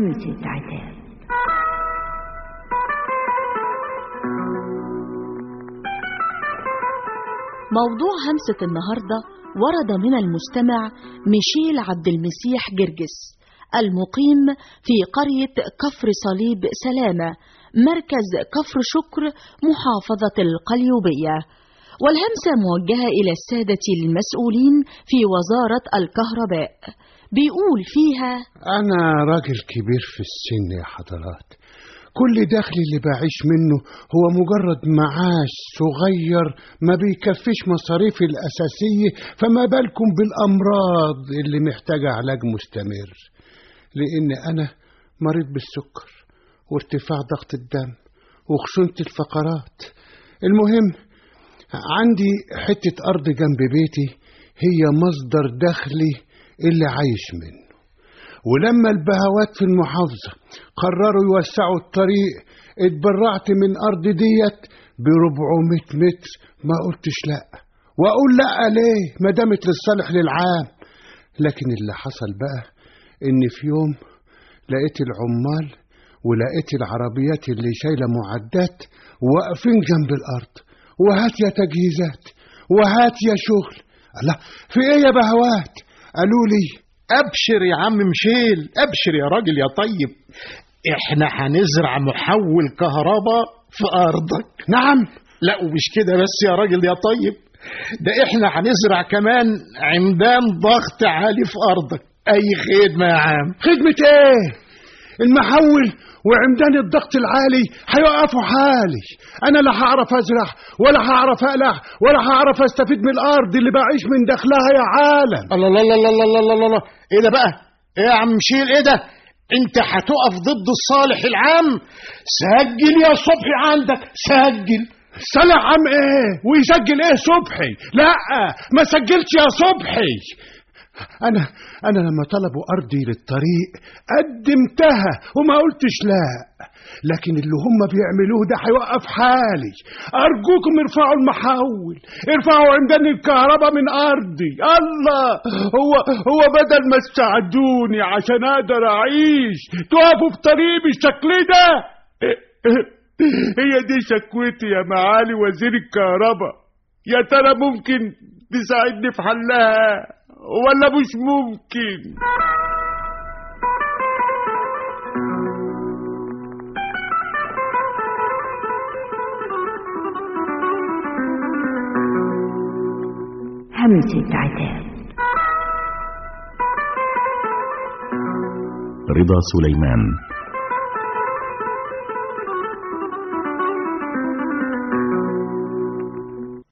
همسة عتاب موضوع همسة النهاردة ورد من المستمع ميشيل عبد المسيح جرجس المقيم في قرية كفر صليب سلامة مركز كفر شكر محافظة القليوبية والهمسة موجهة إلى السادة المسؤولين في وزارة الكهرباء بيقول فيها أنا راجل كبير في السن يا حضرات كل دخلي اللي بعيش منه هو مجرد معاش صغير ما بيكفيش مصاريفي الأساسية فما بالكم بالأمراض اللي محتاجة علاج مستمر لأن أنا مريض بالسكر وارتفاع ضغط الدم وخشونة الفقرات المهم عندي حتة أرض جنب بيتي هي مصدر دخلي اللي عايش منه ولما البهوات في المحافظة قرروا يوسعوا الطريق اتبرعت من أرض ديت ب 400 متر ما قلتش لأ وأقول لأ ليه ما دامت للصالح للعام لكن اللي حصل بقى إن في يوم لقيت العمال ولقيت العربيات اللي شايلة معدات واقفين جنب الأرض وهات يا تجهيزات وهات يا شغل الله في ايه يا بهوات قالوا لي ابشر يا عم مشيل ابشر يا راجل يا طيب احنا هنزرع محول كهرباء في ارضك نعم لا ومش كده بس يا راجل يا طيب ده احنا هنزرع كمان عمدان ضغط عالي في ارضك اي خدمه يا عم خدمة ايه المحول وعمدان الضغط العالي هيوقفوا حالي انا لا هعرف ازرع ولا هعرف اقلع ولا هعرف استفيد من الارض اللي بعيش من دخلها يا عالم الله الله الله الله الله الله الله ايه ده بقى ايه يا عم مشيل ايه ده انت هتقف ضد الصالح العام سجل يا صبحي عندك سجل سلع عم ايه ويسجل ايه صبحي لا ما سجلش يا صبحي انا انا لما طلبوا ارضي للطريق قدمتها وما قلتش لا لكن اللي هم بيعملوه ده هيوقف حالي ارجوكم ارفعوا المحول ارفعوا عمدان الكهرباء من ارضي الله هو هو بدل ما تساعدوني عشان اقدر اعيش تقفوا في طريقي بالشكل ده هي دي شكوتي يا معالي وزير الكهرباء يا ترى ممكن تساعدني في حلها ولا مش ممكن همسة عتاب رضا سليمان